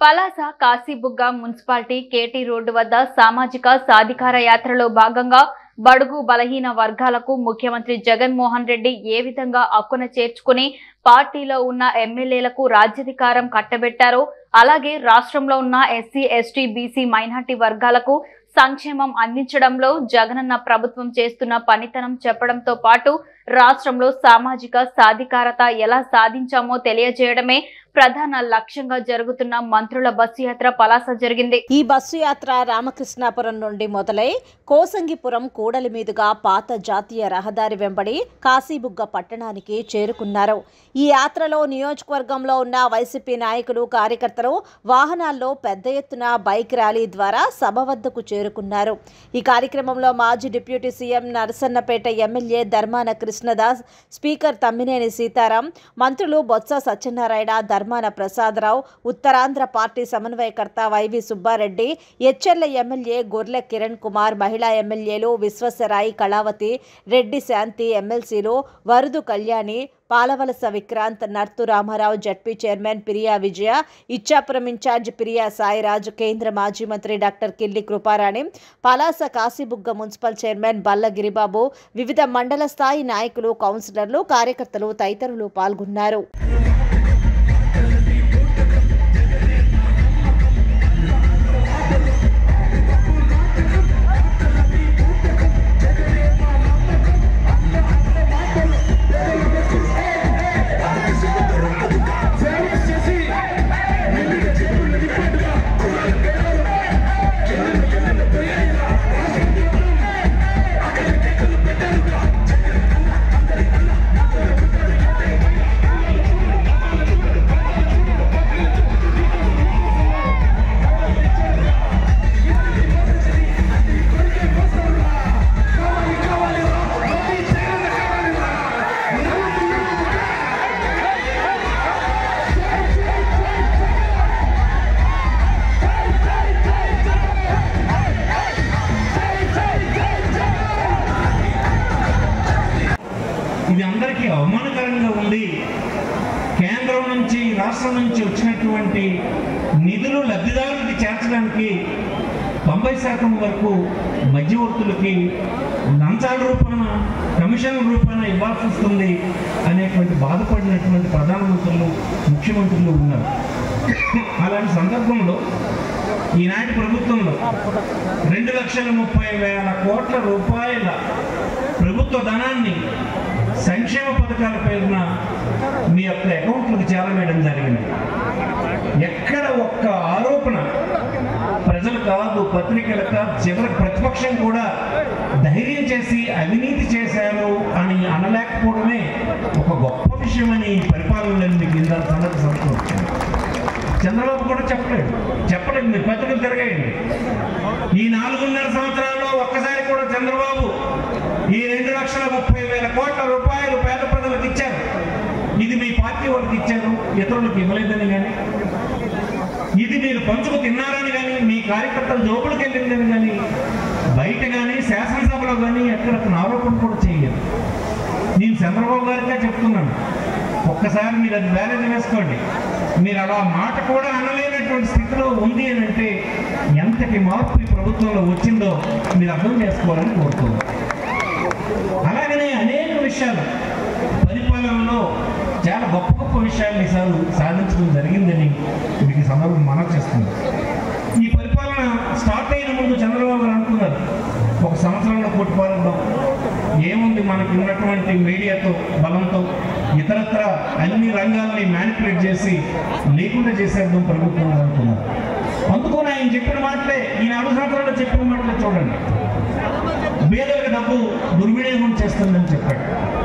Palasa Kasibugga municipality KT road వద్ద సామాజిక సాధికార యాత్రలో భాగంగా బడుగు బలహీన వర్గాలకు ముఖ్యమంత్రి జగన్మోహన్ రెడ్డి ఏ విధంగా హక్కున చేర్చుకుని పార్టీలో ఉన్న ఎమ్మెల్యేలకు రాజ్యాధికారం కట్టబెట్టారో అలాగే రాష్ట్రంలో ఉన్న ఎస్సీ ఎస్టీ బీసీ మైనార్టీ వర్గాలకు సంక్షేమం అందించడంలో జగనన్న ప్రభుత్వం చేస్తున్న పనితనం చెప్పడంతో పాటు రాష్ట్రంలో సామాజిక సాధికారత ఎలా సాధించామో తెలియజేయడమే ప్రధాన లక్ష్యంగా జరుగుతున్న మంత్రుల బస్సు యాత్ర పలాస జరిగింది ఈ బస్సు యాత్ర రామకృష్ణాపురం నుండి మొదలై కోసంగిపురం కూడలి మీదుగా పాత జాతీయ రహదారి వెంబడి కాశీబుగ్గ పట్టణానికి చేరుకున్నారు ఈ యాత్రలో నియోజకవర్గంలో ఉన్న వైసీపీ నాయకులు కార్యకర్తలు వాహనాల్లో పెద్ద ఎత్తున బైక్ ర్యాలీ ద్వారా సభ వద్దకు చేరుకున్నారు ఈ కార్యక్రమంలో మాజీ deputy CM Narasannapeta MLA Dharmana Krishnadas speaker Tammineni Sitaram మంత్రులు బొత్స సత్యనారాయణ ధర్మాన ప్రసాదరావు ఉత్తరాంధ్ర పార్టీ సమన్వయకర్త వైవి సుబ్బారెడ్డి ఎచ్చెర్ల ఎమ్మెల్యే గొర్లె కిరణ్ కుమార్ మహిళా ఎమ్మెల్యేలు విశ్వసరాయి కళావతి రెడ్డి శాంతి ఎమ్మెల్సీలు Varudu Kalyani Palavalasa Vikrant Nartu Ramarao ZP chairman Piriya Vijaya Ichchapuram in-charge Piriya Sairaj కేంద్ర మాజీ మంత్రి doctor Killi Kruparani Palasa Kasibugga municipal chairman Balla Giribabu వివిధ మండల స్థాయి నాయకులు కౌన్సిలర్లు కార్యకర్తలు తదితరులు పాల్గొన్నారు ఇది అందరికీ అవమానకరంగా ఉంది కేంద్రం నుంచి రాష్ట్రం నుంచి వచ్చినటువంటి నిధులు లబ్ధిదారులకి చేర్చడానికి తొంభై శాతం వరకు మధ్యవర్తులకి లంచాల రూపాన కమిషన్ రూపాన ఇవ్వాల్సి వస్తుంది అనేటువంటి బాధపడినటువంటి ప్రధానమంత్రులు ముఖ్యమంత్రులు ఉన్నారు అలాంటి సందర్భంలో ఈనాటి ప్రభుత్వంలో రెండు లక్షల ముప్పై వేల కోట్ల రూపాయల ప్రభుత్వ ధనాన్ని సంక్షేమ పథకాల పేరున మీ యొక్క అకౌంట్లకు చేరవేయడం జరిగింది ఎక్కడ ఒక్క ఆరోపణ ప్రజలు కాదు పత్రికలు కాదు చివరికి ప్రతిపక్షం కూడా ధైర్యం చేసి అవినీతి చేశారు అని అనలేకపోవడమే ఒక గొప్ప విషయమని ఈ పరిపాలనలో మీకు ఇందాక సంగతి సంతోషం చంద్రబాబు కూడా చెప్పలేదు చెప్పలేదు మీరు పత్రికలు తిరగేయండి ఈ నాలుగున్నర సంవత్సరాల్లో ఒక్కసారి కూడా చంద్రబాబు ఈ రెండు లక్షల ముప్పై వేల కోట్ల రూపాయలు పేద ప్రజలకు ఇచ్చారు ఇది మీ పార్టీ వాళ్ళకి ఇచ్చారు ఇతరులకు ఇవ్వలేదని కానీ ఇది మీరు పంచుకు తిన్నారని కానీ మీ కార్యకర్తలు జోబులకు వెళ్ళిందని కానీ బయట కానీ శాసనసభలో కానీ ఎక్కడ ఆరోపణ కూడా చేయలేదు నేను చంద్రబాబు గారిగా చెప్తున్నాను ఒక్కసారి మీరు అది బ్యాలెన్స్ వేసుకోండి మీరు అలా మాట కూడా అనలేనటువంటి స్థితిలో ఉంది అని అంటే ఎంతటి మార్పు ఈ ప్రభుత్వంలో వచ్చిందో మీరు అర్థం చేసుకోవాలని కోరుతున్నాను అలాగనే అనేక విషయాలు పరిపాలనలో చాలా గొప్ప గొప్ప విషయాలు ఈసారి సాధించడం జరిగిందని మీకు ఈ సందర్భం మనం చేస్తుంది ఈ పరిపాలన స్టార్ట్ అయిన ముందు చంద్రబాబు గారు అనుకున్నారు ఒక సంవత్సరంలో కొట్టుపాలడం ఏముంది మనకి ఉన్నటువంటి మీడియాతో బలంతో ఇతరత్ర అన్ని రంగాల్ని మ్యానిపులేట్ చేసి లేకుండా చేసేద్దాం ప్రభుత్వం అని అనుకున్నారు అందుకని ఆయన చెప్పిన మాటలే ఈ నాలుగు సంవత్సరాల్లో చెప్పిన మాటలే చూడండి పేదలకు డబ్బు దుర్వినియోగం చేస్తుందని చెప్పాడు